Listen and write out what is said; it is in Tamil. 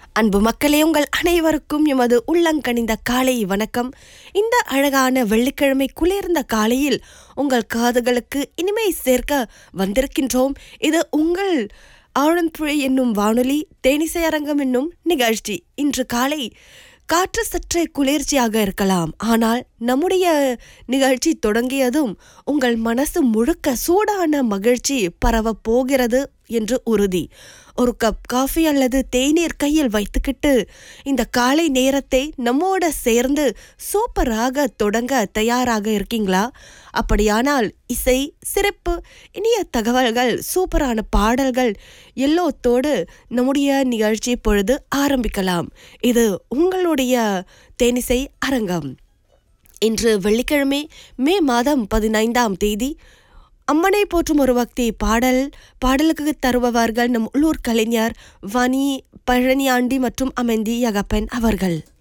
அன்பு மக்களே உங்கள் அனைவருக்கும் எமது உள்ளங்கனிந்த காலை வணக்கம் இந்த அழகான வெள்ளிக்கிழமை குளிர்ந்த காலையில் உங்கள் காதுகளுக்கு இனிமை சேர்க்க வந்திருக்கின்றோம் இது உங்கள் ஆழம்புழை என்னும் வானொலி தேனிசை அரங்கம் என்னும் நிகழ்ச்சி இன்று காலை காற்று சற்றே குளிர்ச்சியாக இருக்கலாம் ஆனால் நம்முடைய நிகழ்ச்சி தொடங்கியதும் உங்கள் மனசு முழுக்க சூடான மகிழ்ச்சி பரவப் போகிறது என்று உறுதி ஒரு கப் காஃபி அல்லது தேநீர் கையில் வைத்துக்கிட்டு இந்த காலை நேரத்தை நம்மோட சேர்ந்து சூப்பராக தொடங்க தயாராக இருக்கீங்களா அப்படியானால் இசை சிறப்பு இனிய தகவல்கள் சூப்பரான பாடல்கள் எல்லோத்தோடு நம்முடைய நிகழ்ச்சி பொழுது ஆரம்பிக்கலாம் இது உங்களுடைய தேனிசை அரங்கம் இன்று வெள்ளிக்கிழமை மே மாதம் பதினைந்தாம் தேதி அம்மனை போற்றும் ஒரு பக்தி பாடல் பாடலுக்கு தருபவர்கள் நம் உள்ளூர் கலைஞர் வனி பழனியாண்டி மற்றும் அமெந்தி யகப்பன் அவர்கள்